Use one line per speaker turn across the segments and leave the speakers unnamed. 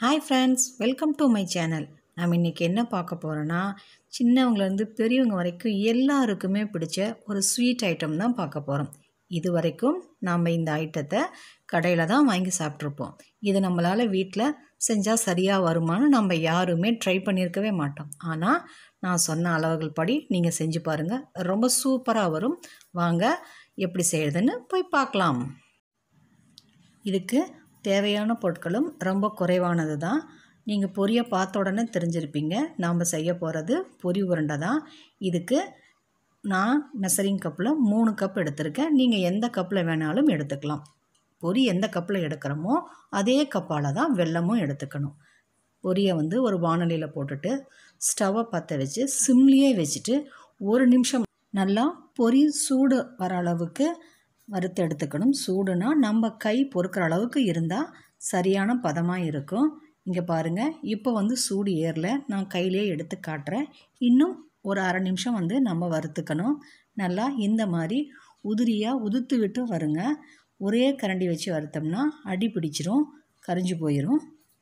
hi friends welcome to my channel நம்ம இன்றைக்கி என்ன பார்க்க போகிறோன்னா சின்னவங்கலேருந்து பெரியவங்க வரைக்கும் எல்லாருக்குமே பிடிச்ச ஒரு ஸ்வீட் ஐட்டம் தான் பார்க்க போகிறோம் இது வரைக்கும் நாம் இந்த ஐட்டத்தை கடையில் தான் வாங்கி சாப்பிட்ருப்போம் இது நம்மளால் வீட்டில் செஞ்சால் சரியாக வருமானு நம்ம யாருமே ட்ரை பண்ணியிருக்கவே மாட்டோம் ஆனால் நான் சொன்ன அளவுகள் படி நீங்கள் செஞ்சு பாருங்கள் ரொம்ப சூப்பராக வரும் வாங்க எப்படி செய்கிறதுன்னு போய் பார்க்கலாம் இதுக்கு தேவையான பொருட்களும் ரொம்ப குறைவானது தான் நீங்கள் பொரியை பார்த்த உடனே தெரிஞ்சிருப்பீங்க நாம் செய்ய போகிறது பொரி உருண்டை தான் இதுக்கு நான் மெசரிங் கப்பில் மூணு கப் எடுத்திருக்கேன் நீங்கள் எந்த கப்பில் வேணாலும் எடுத்துக்கலாம் பொரி எந்த கப்பில் எடுக்கிறோமோ அதே கப்பால் தான் வெல்லமும் எடுத்துக்கணும் பொரியை வந்து ஒரு வானலியில் போட்டுட்டு ஸ்டவ்வை பற்ற வச்சு சிம்லேயே வச்சுட்டு ஒரு நிமிஷம் நல்லா பொரி சூடு வர அளவுக்கு வறுத்து எடுத்துக்கணும் சூடுனா நம்ம கை பொறுக்கிற அளவுக்கு இருந்தால் சரியான பதமாக இருக்கும் இங்கே பாருங்கள் இப்போ வந்து சூடு ஏறல நான் கையிலே எடுத்து காட்டுறேன் இன்னும் ஒரு அரை நிமிஷம் வந்து நம்ம வறுத்துக்கணும் நல்லா இந்த மாதிரி உதிரியாக உதுத்து விட்டு வருங்க ஒரே கரண்டி வச்சு வறுத்தோம்னா அடி பிடிச்சிரும் கரிஞ்சு போயிடும்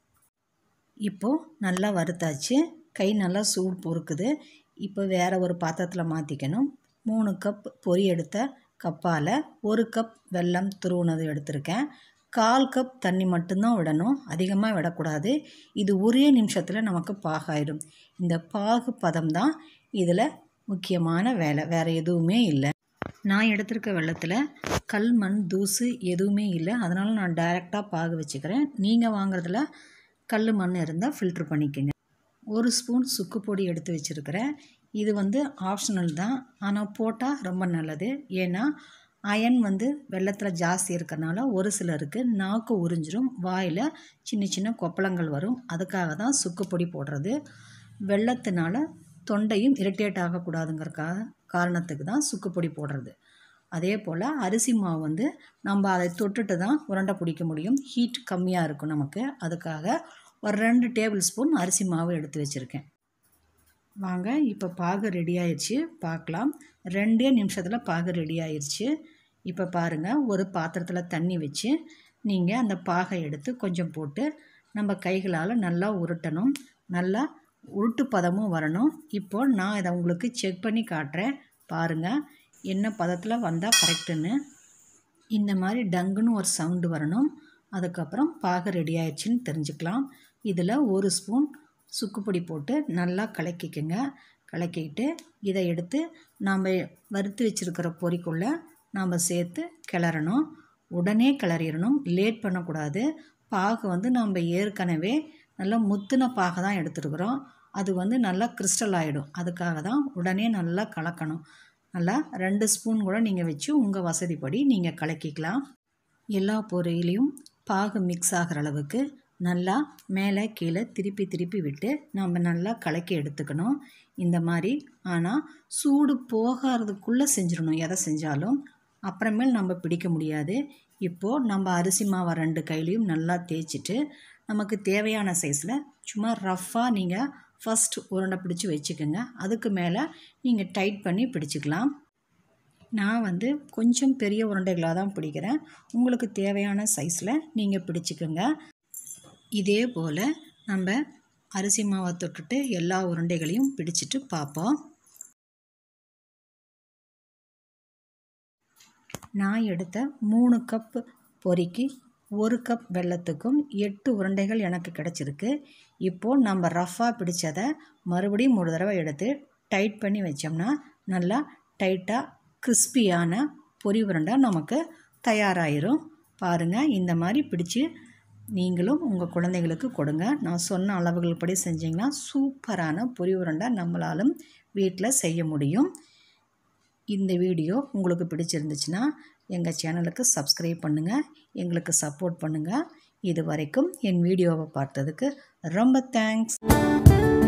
இப்போது நல்லா வறுத்தாச்சு கை நல்லா சூடு பொறுக்குது இப்போ வேறு ஒரு பாத்திரத்தில் மாற்றிக்கணும் மூணு கப் பொரி எடுத்த கப்பால் ஒரு கப் வெல்லம் துருவுனது எடுத்திருக்கேன் கால் கப் தண்ணி மட்டும்தான் விடணும் அதிகமாக விடக்கூடாது இது ஒரே நிமிஷத்தில் நமக்கு பாகாயிடும் இந்த பாகு பதம் தான் இதில் முக்கியமான வேலை வேறு எதுவுமே இல்லை நான் எடுத்திருக்க வெள்ளத்தில் கல் மண் தூசு எதுவுமே இல்லை அதனால் நான் டைரெக்டாக பாகு வச்சுக்கிறேன் நீங்கள் வாங்குறதுல கல் மண் இருந்தால் ஃபில்ட்ரு பண்ணிக்கோங்க ஒரு ஸ்பூன் சுக்கு பொடி எடுத்து வச்சுருக்கிறேன் இது வந்து ஆப்ஷனல் தான் ஆனால் போட்டால் ரொம்ப நல்லது ஏன்னா அயன் வந்து வெள்ளத்தில் ஜாஸ்தி இருக்கிறனால ஒரு சிலருக்கு நாக்கு உறிஞ்சிரும் வாயில் சின்ன சின்ன கொப்பளங்கள் வரும் அதுக்காக தான் சுக்கு பொடி போடுறது வெள்ளத்தினால தொண்டையும் இரிட்டேட் ஆகக்கூடாதுங்கிறக்காக காரணத்துக்கு தான் சுக்கு பொடி போடுறது அதே போல் அரிசி மாவு வந்து நம்ம அதை தொட்டுட்டு தான் உருண்டை பிடிக்க முடியும் ஹீட் கம்மியாக இருக்கும் நமக்கு அதுக்காக ஒரு ரெண்டு டேபிள் ஸ்பூன் அரிசி மாவு எடுத்து வச்சுருக்கேன் வாங்க இப்போ பாகு ரெடி ஆயிடுச்சு பார்க்கலாம் ரெண்டே நிமிஷத்தில் பாகு ரெடி ஆயிடுச்சு இப்போ பாருங்கள் ஒரு பாத்திரத்தில் தண்ணி வச்சு நீங்கள் அந்த பாகை எடுத்து கொஞ்சம் போட்டு நம்ம கைகளால் நல்லா உருட்டணும் நல்லா உருட்டு பதமும் வரணும் இப்போது நான் இதை உங்களுக்கு செக் பண்ணி காட்டுறேன் பாருங்கள் என்ன பதத்தில் வந்தால் கரெக்டுன்னு இந்த மாதிரி டங்குன்னு ஒரு சவுண்டு வரணும் அதுக்கப்புறம் பாகு ரெடி ஆயிடுச்சுன்னு தெரிஞ்சுக்கலாம் இதில் ஒரு ஸ்பூன் சுக்குப்பொடி போட்டு நல்லா கலக்கிக்கங்க கலக்கிக்கிட்டு இதை எடுத்து நாம் வறுத்து வச்சுருக்கிற பொறிக்குள்ளே நாம் சேர்த்து கிளறணும் உடனே கிளறிடணும் லேட் பண்ணக்கூடாது பாகு வந்து நம்ம ஏற்கனவே நல்லா முத்தின பாகை தான் எடுத்துருக்குறோம் அது வந்து நல்லா கிறிஸ்டல் ஆகிடும் அதுக்காக தான் உடனே நல்லா கலக்கணும் நல்லா ரெண்டு ஸ்பூன் கூட நீங்கள் வச்சு உங்கள் வசதிப்படி நீங்கள் கலக்கிக்கலாம் எல்லா பொருளையும் பாகு மிக்ஸ் ஆகிற அளவுக்கு நல்லா மேலே கீழே திருப்பி திருப்பி விட்டு நம்ம நல்லா கலக்கி எடுத்துக்கணும் இந்த மாதிரி ஆனால் சூடு போகிறதுக்குள்ளே செஞ்சிடணும் எதை செஞ்சாலும் அப்புறமேல் நம்ம பிடிக்க முடியாது இப்போது நம்ம அரிசி மாவை ரெண்டு கையிலையும் நல்லா தேய்ச்சிட்டு நமக்கு தேவையான சைஸில் சும்மா ரஃப்பாக நீங்கள் ஃபஸ்ட் உருண்டை பிடிச்சி வச்சுக்கோங்க அதுக்கு மேலே நீங்கள் டைட் பண்ணி பிடிச்சிக்கலாம் நான் வந்து கொஞ்சம் பெரிய உருண்டைகளாக தான் பிடிக்கிறேன் உங்களுக்கு தேவையான சைஸில் நீங்கள் பிடிச்சிக்கோங்க இதே போல் நம்ம அரிசி மாவை தொட்டுட்டு எல்லா உருண்டைகளையும் பிடிச்சிட்டு பார்ப்போம் நான் எடுத்த மூணு கப் பொறிக்கு ஒரு கப் வெள்ளத்துக்கும் எட்டு உருண்டைகள் எனக்கு கிடச்சிருக்கு இப்போது நம்ம ரஃப்பாக பிடிச்சதை மறுபடியும் ஒரு தடவை எடுத்து டைட் பண்ணி வச்சோம்னா நல்லா டைட்டாக கிறிஸ்பியான பொரி உருண்டை நமக்கு தயாராகிரும் பாருங்கள் இந்த மாதிரி பிடிச்சி நீங்களும் உங்கள் குழந்தைகளுக்கு கொடுங்க நான் சொன்ன அளவுகள் படி செஞ்சிங்கன்னா சூப்பரான பொரி உருண்டை நம்மளாலும் வீட்டில் செய்ய முடியும் இந்த வீடியோ உங்களுக்கு பிடிச்சிருந்துச்சுன்னா எங்கள் சேனலுக்கு சப்ஸ்கிரைப் பண்ணுங்கள் எங்களுக்கு சப்போர்ட் பண்ணுங்கள் இது வரைக்கும் என் வீடியோவை பார்த்ததுக்கு ரொம்ப தேங்க்ஸ்